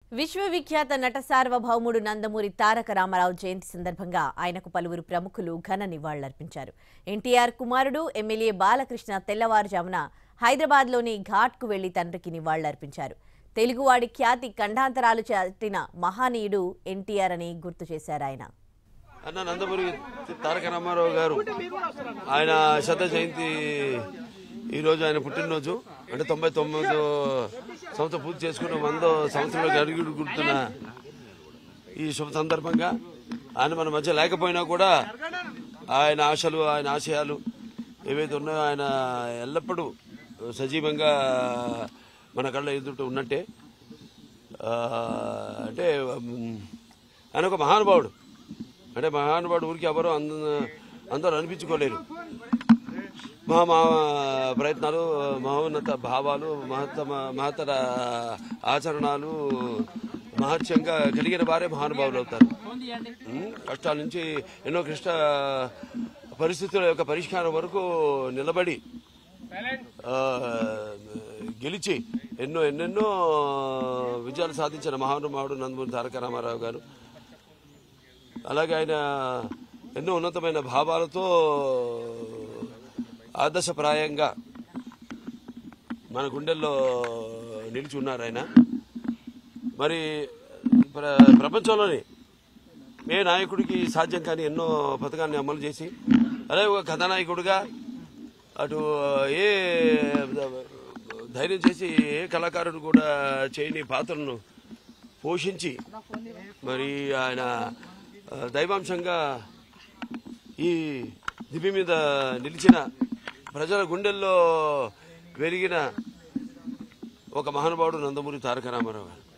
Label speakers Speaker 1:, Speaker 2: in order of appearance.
Speaker 1: విశ్వవిఖ్యాత నట సార్వభౌముడు నందమూరి తారక రామారావు జయంతి సందర్భంగా ఆయనకు పలువురు ప్రముఖులు ఘన నివాళులర్పించారు ఎన్టీఆర్ కుమారుడు ఎమ్మెల్యే బాలకృష్ణ తెల్లవారుజామున హైదరాబాద్లోని ఘాట్కు వెళ్లి తండ్రికి నివాళులర్పించారు తెలుగువాడి ఖ్యాతి ఖండాంతరాలు చాటిన మహానీయుడు ఎన్టీఆర్ అని గుర్తు చేశారు ఆయన
Speaker 2: అన్న నందమూరి తారక రామారావు గారు ఆయన శత జయంతి ఈరోజు ఆయన పుట్టినరోజు అంటే తొంభై తొమ్మిదో సంవత్సరం పూర్తి చేసుకున్న వందో సంవత్సరంలో అడుగుడు గుర్తున్న ఈ శుభ సందర్భంగా ఆయన మన మధ్య లేకపోయినా కూడా ఆయన ఆశలు ఆయన ఆశయాలు ఏవైతే ఉన్నాయో ఆయన ఎల్లప్పుడూ సజీవంగా మన కళ్ళ ఎదుట ఉన్నట్టే ఆ, అంటే ఉమ్, ఆయన ఒక మహానుభావుడు అంటే మహానుభావుడు ఊరికి ఎవరు అంద అందరూ అనిపించుకోలేరు మహా మహా ప్రయత్నాలు మహోన్నత భావాలు మహత్తమ మహత్తర ఆచరణలు మహత్యంగా కలిగిన వారే మహానుభావులు అవుతారు ఉమ్, కష్టాల నుంచి ఎన్నో క్లిష్ట పరిస్థితుల యొక్క పరిష్కారం వరకు నిలబడి ఆ, గెలిచి ఎన్నో ఎన్నెన్నో విజయాలు సాధించిన మహానుభావుడు నందమూరి తారక రామారావు గారు అలాగే ఆయన ఎన్నో ఉన్నతమైన భావాలతో ఆదర్శప్రాయంగా మన గుండెల్లో నిలిచి ఉన్నారు ఆయన మరి ప్ర ప్రపంచంలోని ఏ నాయకుడికి సాధ్యం కాని ఎన్నో పథకాన్ని అమలు చేసి అలాగే ఒక కథానాయకుడిగా అటు ఏ ధైర్యం చేసి ఏ కళాకారుడు కూడా చేయని పాత్రను పోషించి మరి ఆయన ఆ, దైవాంశంగా ఈ దివి మీద నిలిచిన ప్రజల గుండెల్లో వెలిగిన ఒక మహానుభావుడు నందమూరి తారక రామారావు గారు